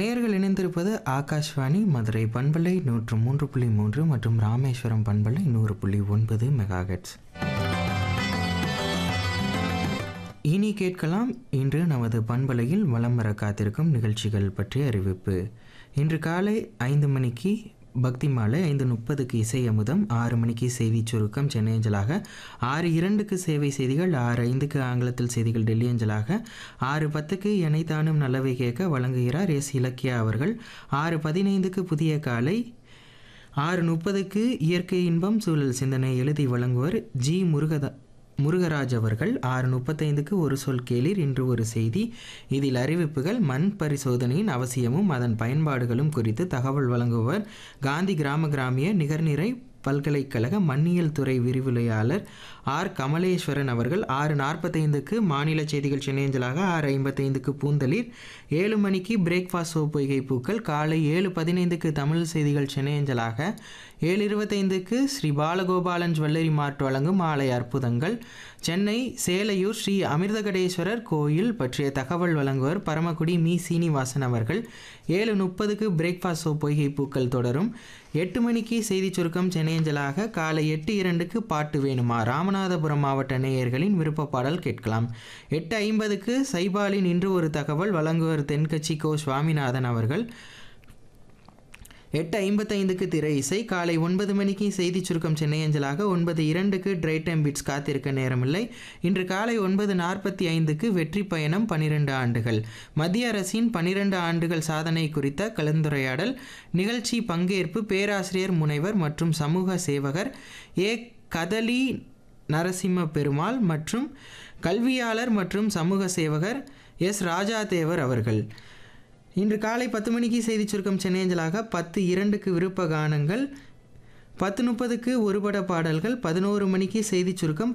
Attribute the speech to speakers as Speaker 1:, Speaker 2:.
Speaker 1: நேர்கள் இணைந்திருப்பது ஆகாஷ்வாணி மதுரை பண்பலை நூற்று மூன்று புள்ளி மூன்று மற்றும் ராமேஸ்வரம் பண்பலை நூறு புள்ளி ஒன்பது மெகாஹெட்ஸ் இனி கேட்கலாம் இன்று நமது பண்பலையில் வலம் வர காத்திருக்கும் நிகழ்ச்சிகள் பற்றிய அறிவிப்பு இன்று காலை ஐந்து மணிக்கு பக்தி மாலை ஐந்து முப்பதுக்கு இசை அமுதம் ஆறு மணிக்கு செய்தி சுருக்கம் சென்னை அஞ்சலாக ஆறு இரண்டுக்கு சேவை செய்திகள் ஆறு ஐந்துக்கு ஆங்கிலத்தில் செய்திகள் டெல்லி அஞ்சலாக ஆறு பத்துக்கு எனைத்தானும் நல்லவை கேட்க வழங்குகிறார் எஸ் இலக்கியா அவர்கள் ஆறு பதினைந்துக்கு புதிய காலை ஆறு முப்பதுக்கு இயற்கை இன்பம் சூழல் சிந்தனை எழுதி வழங்குவர் ஜி முருகதா முருகராஜ் அவர்கள் ஆறு முப்பத்தைந்துக்கு ஒரு சொல் கேளீர் இன்று ஒரு செய்தி இதில் அறிவிப்புகள் மண் பரிசோதனையின் அவசியமும் அதன் பயன்பாடுகளும் குறித்து தகவல் வழங்குவர் காந்தி கிராம கிராமிய நிகர்நிறை பல்கலைக்கழக மண்ணியல் துறை விரிவுரையாளர் ஆர் கமலேஸ்வரன் அவர்கள் ஆறு நாற்பத்தைந்துக்கு மாநில செய்திகள் சென்னையஞ்சலாக ஆறு ஐம்பத்தைந்துக்கு பூந்தளிர் ஏழு மணிக்கு பிரேக்ஃபாஸ்ட் சோப் பொய்கை பூக்கள் காலை ஏழு பதினைந்துக்கு தமிழ் செய்திகள் சென்னையஞ்சலாக ஏழு இருபத்தைந்துக்கு ஸ்ரீ பாலகோபாலன் ஜுவல்லரி மார்ட் வழங்கும் ஆலய அற்புதங்கள் சென்னை சேலையூர் ஸ்ரீ அமிர்தகடேஸ்வரர் கோயில் பற்றிய தகவல் வழங்குவர் பரமக்குடி மீ சீனிவாசன் அவர்கள் ஏழு முப்பதுக்கு பிரேக்ஃபாஸ்ட் சோப் பொய்கை பூக்கள் தொடரும் எட்டு மணிக்கு செய்தி சுருக்கம் சென்னையஞ்சலாக காலை எட்டு இரண்டுக்கு பாட்டு வேணுமா ராமநாதபுரம் மாவட்ட நேயர்களின் விருப்ப பாடல் கேட்கலாம் எட்டு ஐம்பதுக்கு சைபாலின் இன்று ஒரு தகவல் வழங்குவர் தென்கட்சி கோ சுவாமிநாதன் அவர்கள் எட்டு ஐம்பத்தைந்துக்கு திரை இசை காலை ஒன்பது மணிக்கு செய்தி சுருக்கம் சென்னை அஞ்சலாக ஒன்பது இரண்டுக்கு ட்ரை டைம் பிட்ஸ் காத்திருக்க நேரமில்லை இன்று காலை ஒன்பது நாற்பத்தி ஐந்துக்கு வெற்றி பயணம் பனிரெண்டு ஆண்டுகள் மத்திய அரசின் பனிரெண்டு ஆண்டுகள் சாதனை குறித்த கலந்துரையாடல் நிகழ்ச்சி பங்கேற்பு பேராசிரியர் முனைவர் மற்றும் சமூக சேவகர் ஏ கதலி நரசிம்ம பெருமாள் மற்றும் கல்வியாளர் மற்றும் சமூக சேவகர் எஸ் ராஜாதேவர் அவர்கள் இன்று காலை பத்து மணிக்கு செய்தி சுருக்கம் சென்னையஞ்சலாக பத்து இரண்டுக்கு விருப்ப கானங்கள் பத்து முப்பதுக்கு ஒருபட பாடல்கள் பதினோரு மணிக்கு செய்தி சுருக்கம்